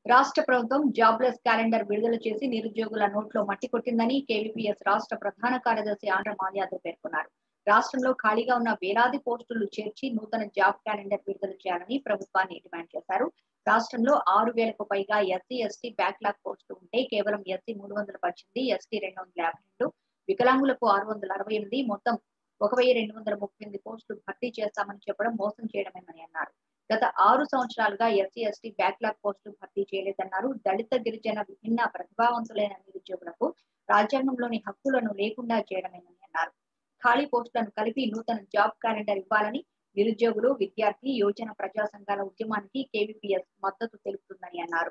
రాష్ట్ర ప్రభుత్వం jobless calendar విడుదల చేసి నిరుద్యోగుల నోట్లో మట్టి కొట్టిందని కేవీపీఎస్ రాష్ట్ర ప్రధాన కార్యదర్శి ఆంధ్ర మాల్యాదవ్ పేర్కొన్నారు రాష్ట్రంలో ఖాళీగా ఉన్న వేలాది పోస్టులు చేర్చి నూతన జాబ్ క్యాలెండర్ విడుదల చేయాలని ప్రభుత్వాన్ని డిమాండ్ చేశారు రాష్ట్రంలో ఆరు వేలకు పైగా ఎస్సీ ఎస్టీ బ్యాక్లాగ్ పోస్టులు ఉంటే కేవలం ఎస్సీ మూడు వందల పద్దెనిమిది ఎస్టీ రెండు వందల యాభై రెండు వికలాంగులకు ఆరు వందల అరవై ఎనిమిది మొత్తం ఒక వెయ్యి రెండు వందల ముప్పై ఎనిమిది పోస్టులు భర్తీ చేస్తామని చెప్పడం మోసం చేయడమేనని అన్నారు గత ఆరు సంవత్సరాలుగా ఎస్సీ ఎస్టీ బ్యాక్లాగ్ పోస్టులు భర్తీ చేయలేదన్నారు దళిత గిరిజన విభిన్న ప్రతిభావంతులైన నిరుద్యోగులకు రాజ్యాంగంలోని హక్కులను లేకుండా చేయడమేనని అన్నారు ఖాళీ పోస్టులను కలిపి నూతన జాబ్ క్యాలెండర్ ఇవ్వాలని నిరుద్యోగులు విద్యార్థి యువజన ప్రజా సంఘాల ఉద్యమానికి కేవీపీఎస్ మద్దతు తెలుపుతుందని అన్నారు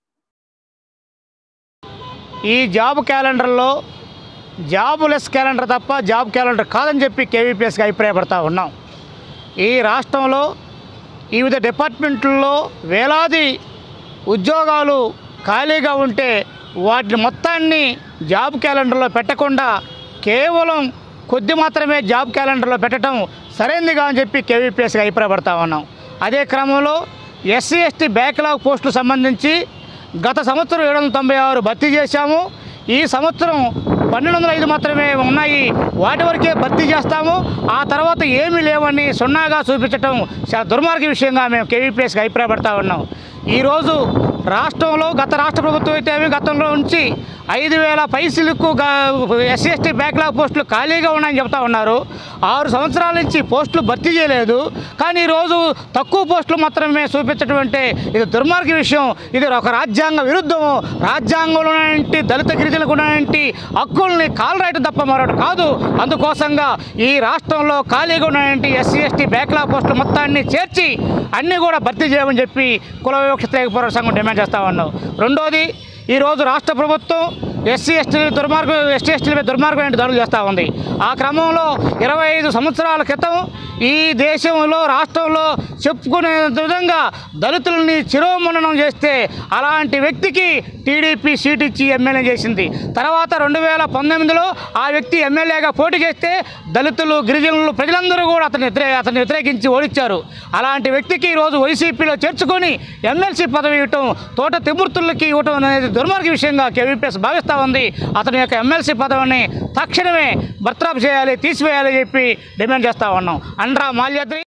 ఈ జాబ్ క్యాలెండర్లో జాబులెస్ క్యాలెండర్ తప్ప జాబ్ క్యాలెండర్ కాదని చెప్పి కేవీపీఎస్కి అభిప్రాయపడతా ఉన్నాం ఈ రాష్ట్రంలో వివిధ డిపార్ట్మెంట్లలో వేలాది ఉద్యోగాలు ఖాళీగా ఉంటే వాటిని మొత్తాన్ని జాబ్ క్యాలెండర్లో పెట్టకుండా కేవలం కొద్ది మాత్రమే జాబ్ క్యాలెండర్లో పెట్టడం సరైనదిగా అని చెప్పి కేవీపీఎస్కి అభిప్రాయపడతా ఉన్నాం అదే క్రమంలో ఎస్సీ ఎస్టీ బ్యాక్లాగ్ పోస్టులు సంబంధించి గత సంవత్సరం ఏడు వందల తొంభై ఆరు భర్తీ చేశాము ఈ సంవత్సరం పన్నెండు వందల ఐదు మాత్రమే ఉన్నాయి వాటి వరకే భర్తీ చేస్తాము ఆ తర్వాత ఏమీ లేవని సున్నాగా చూపించడం చాలా దుర్మార్గ విషయంగా మేము కేవీపీఎస్కి అభిప్రాయపడతా ఉన్నాం ఈరోజు రాష్ట్రంలో గత రాష్ట్ర ప్రభుత్వం అయితే అవి గతంలో ఉంచి ఐదు వేల పైసలకు ఎస్సీ ఎస్టీ బ్యాక్లాగ్ పోస్టులు ఖాళీగా ఉన్నాయని చెప్తా ఉన్నారు ఆరు సంవత్సరాల నుంచి పోస్టులు భర్తీ చేయలేదు కానీ ఈరోజు తక్కువ పోస్టులు మాత్రమే చూపించడం అంటే ఇది దుర్మార్గ విషయం ఇది ఒక రాజ్యాంగ విరుద్ధము రాజ్యాంగంలో ఉన్నటువంటి దళిత గిరిజనులకు ఉన్నటువంటి హక్కుల్ని కాలరాయటం తప్ప మరొకటి కాదు అందుకోసంగా ఈ రాష్ట్రంలో ఖాళీగా ఉన్నటువంటి ఎస్సీ ఎస్టీ బ్యాక్లాగ్ పోస్టులు మొత్తాన్ని చేర్చి అన్నీ కూడా భర్తీ చేయమని చెప్పి కుల వివక్ష పోరాట సంఘం డిమాండ్ చేస్తా ఉన్నాం రెండోది ఈరోజు రాష్ట్ర ప్రభుత్వం ఎస్సీ ఎస్టీ దుర్మార్గం ఎస్టీ ఎస్టీల మీద దుర్మార్గమైన దాడులు చేస్తూ ఉంది ఆ క్రమంలో ఇరవై ఐదు సంవత్సరాల క్రితం ఈ దేశంలో రాష్ట్రంలో చెప్పుకునే విధంగా దళితులని శిరోమణనం చేస్తే అలాంటి వ్యక్తికి టీడీపీ సీట్ ఇచ్చి ఎమ్మెల్యే చేసింది తర్వాత రెండు వేల పంతొమ్మిదిలో ఆ వ్యక్తి ఎమ్మెల్యేగా పోటీ చేస్తే దళితులు గిరిజనులు ప్రజలందరూ కూడా అతన్ని వ్యతిరే అతన్ని వ్యతిరేకించి ఓడించారు అలాంటి వ్యక్తికి ఈరోజు వైసీపీలో చేర్చుకొని ఎమ్మెల్సీ పదవి ఇవ్వటం తోట తిమూర్తులకి ఇవ్వటం అనేది దుర్మార్గ విషయంగా కేవీపీఎస్ భావిస్తూ ఉంది అతని యొక్క ఎమ్మెల్సీ పదవిని తక్షణమే బర్తరఫ్ చేయాలి తీసివేయాలి చెప్పి డిమాండ్ చేస్తూ ఉన్నాం అండ్రా మాల్యాద్రి